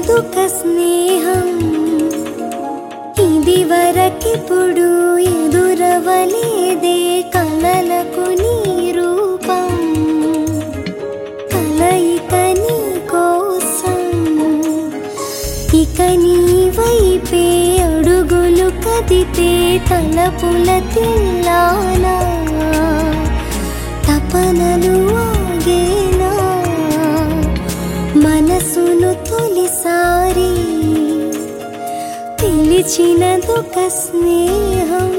పిలిచినదొక స్నేహం ఇది వరకిప్పుడు ఎదురవలేదే కలలకు నీ రూపం కలయిక నీ కోసం ఇక నీ వైపే అడుగులు కదితే తలపుల తిల్లానా తపనలు ఆగేనా మనసును తొలిసారి పిలిచినదొక స్నేహం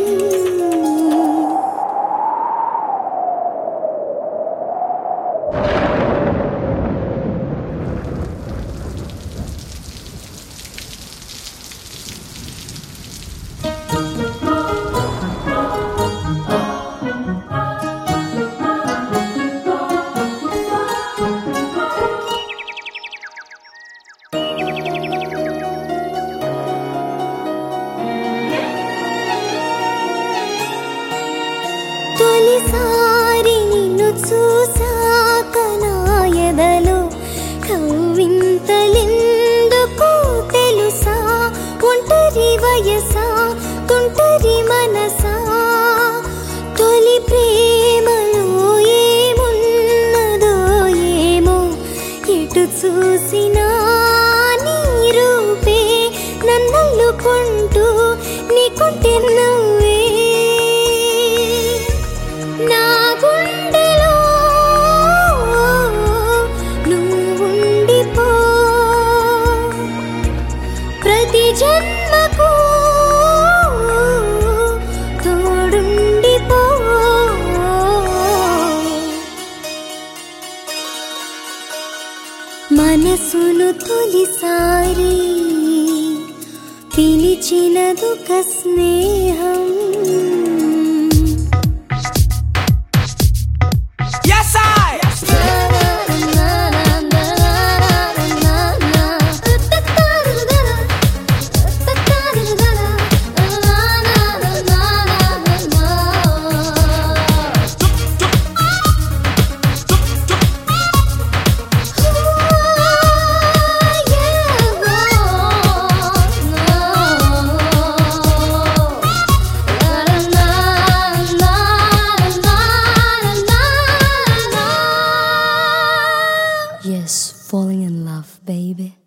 తొలిసారి నిన్ను చూసాక నా ఎదలో కవ్వింతలెందుకు తెలుసా ఒంటరి వయసా తుంటరి మనసా తొలి ప్రేమలో ఏమున్నదో ఏమో ఎటు చూసినా నీ రూపే నన్నల్లుకుంటూ నీకుంటే నవ్వే నా గుండెలో నువ్వుండిపో ప్రతి జన్మకు తోడుండిపో మనసును తొలిసారి పిలిచినదొక స్నేహం Yes, I. Yes, falling in love, baby.